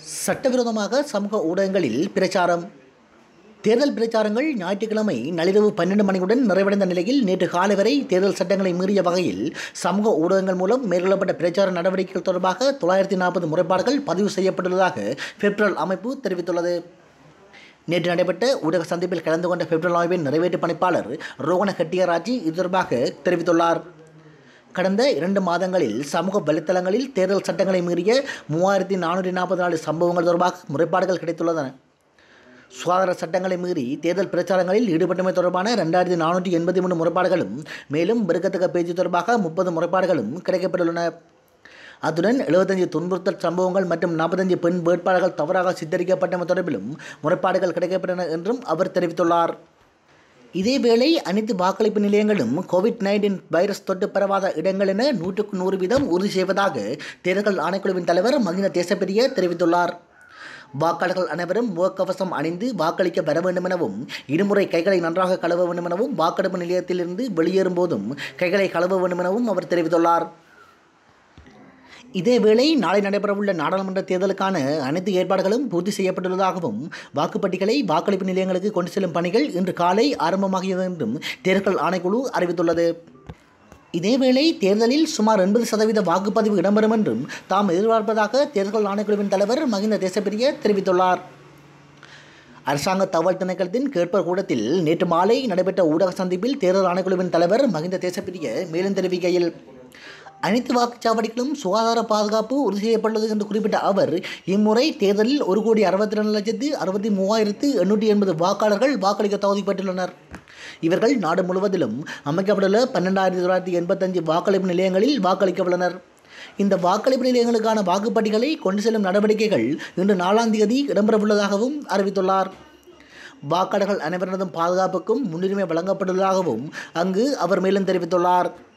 சட்டவிரோதமாக சமூக ஊடகங்களில் பிரச்சாரம் தேர்தல் பிரச்சாரங்கள் ஞாயிற்றுக்கிழமை நள்ளிரவு பன்னெண்டு மணியுடன் நிறைவடைந்த நிலையில் நேற்று காலை வரை தேர்தல் சட்டங்களை மீறிய வகையில் சமூக ஊடகங்கள் மூலம் மேற்கொள்ளப்பட்ட பிரச்சார நடவடிக்கைகள் தொடர்பாக தொள்ளாயிரத்தி நாற்பது முறைப்பாடுகள் பதிவு செய்யப்பட்டுள்ளதாக பெப்ரல் அமைப்பு தெரிவித்துள்ளது நேற்று நடைபெற்ற ஊடக சந்திப்பில் கலந்து கொண்ட பெப்ரல் அமைப்பின் நிறைவேற்று பணிப்பாளர் ரோகண ஹெட்டியராஜி இது தொடர்பாக தெரிவித்துள்ளார் கடந்த இரண்டு மாதங்களில் சமூக வலைத்தளங்களில் தேர்தல் சட்டங்களை மீறிய மூவாயிரத்தி நானூற்றி நாற்பத்தி நாலு சம்பவங்கள் தொடர்பாக முறைப்பாடுகள் கிடைத்துள்ளன சுகாதார சட்டங்களை மீறி தேர்தல் பிரச்சாரங்களில் ஈடுபட்டமை தொடர்பான ரெண்டாயிரத்தி நானூற்றி எண்பத்தி மூணு முறைப்பாடுகளும் மேலும் விருக்கத்தக்க பேச்சு தொடர்பாக முப்பது முறைப்பாடுகளும் கிடைக்கப்பட்டுள்ளன அத்துடன் எழுபத்தஞ்சு துன்புறுத்தல் சம்பவங்கள் மற்றும் நாற்பத்தஞ்சு பெண் வேட்பாளர்கள் தவறாக சித்தரிக்கப்பட்டமை தொடர்பிலும் முறைப்பாடுகள் கிடைக்கப்பட்டன என்றும் அவர் தெரிவித்துள்ளார் இதேவேளை அனைத்து வாக்களிப்பு நிலையங்களும் கோவிட் நைன்டீன் வைரஸ் தொற்று பரவாத இடங்கள் என நூற்றுக்கு நூறு வீதம் உறுதி செய்வதாக தேர்தல் ஆணைக்குழுவின் தலைவர் மகிந்த தேசப்பிரிய தெரிவித்துள்ளார் வாக்காளர்கள் அனைவரும் முகக்கவசம் அணிந்து வாக்களிக்க வர வேண்டும் எனவும் இருமுறை கைகளை நன்றாக கழுவ வேண்டும் எனவும் வாக்கெடுப்பு நிலையத்திலிருந்து வெளியேறும் போதும் கைகளை கழுவ வேண்டும் எனவும் அவர் தெரிவித்துள்ளார் இதேவேளை நாளை நடைபெறவுள்ள நாடாளுமன்ற தேர்தலுக்கான அனைத்து ஏற்பாடுகளும் பூர்த்தி செய்யப்பட்டுள்ளதாகவும் வாக்குப்பட்டிகளை வாக்களிப்பு நிலையங்களுக்கு கொண்டு செல்லும் பணிகள் இன்று காலை ஆரம்பமாகியது என்றும் தேர்தல் ஆணைக்குழு அறிவித்துள்ளது இதேவேளை தேர்தலில் சுமார் எண்பது சதவீத வாக்குப்பதிவு இடம்பெறும் என்றும் தாம் எதிர்பார்ப்பதாக தேர்தல் ஆணைக்குழுவின் தலைவர் மகிந்த தேசப்பிரிய தெரிவித்துள்ளார் அரசாங்க தகவல் திணைக்களத்தின் கேட்பர் கூடத்தில் நேற்று மாலை நடைபெற்ற ஊடக சந்திப்பில் தேர்தல் ஆணைக்குழுவின் தலைவர் மகிந்த தேசப்பிரிய மேலும் தெரிவிக்கையில் அனைத்து வாக்குச்சாவடிகளும் சுகாதார பாதுகாப்பு உறுதி செய்யப்பட்டுள்ளது என்று குறிப்பிட்ட அவர் இம்முறை தேர்தலில் ஒரு கோடி அறுபத்தி ரெண்டு லட்சத்து அறுபத்தி மூவாயிரத்து எண்ணூற்றி எண்பது வாக்காளர்கள் வாக்களிக்க தகுதி பெற்றுள்ளனர் இவர்கள் நாடு முழுவதிலும் அமைக்கப்பட்டுள்ள பன்னெண்டாயிரத்தி தொள்ளாயிரத்தி எண்பத்தஞ்சு வாக்களிப்பு நிலையங்களில் வாக்களிக்க உள்ளனர் இந்த வாக்களிப்பு நிலையங்களுக்கான வாக்குப்பட்டிகளை கொண்டு செல்லும் நடவடிக்கைகள் இன்று நாலாம் தேதி இடம்பெறவுள்ளதாகவும் அறிவித்துள்ளார் வாக்காளர்கள் அனைவரதும் பாதுகாப்புக்கும் முன்னுரிமை வழங்கப்பட்டுள்ளதாகவும் அங்கு அவர் மேலும் தெரிவித்துள்ளார்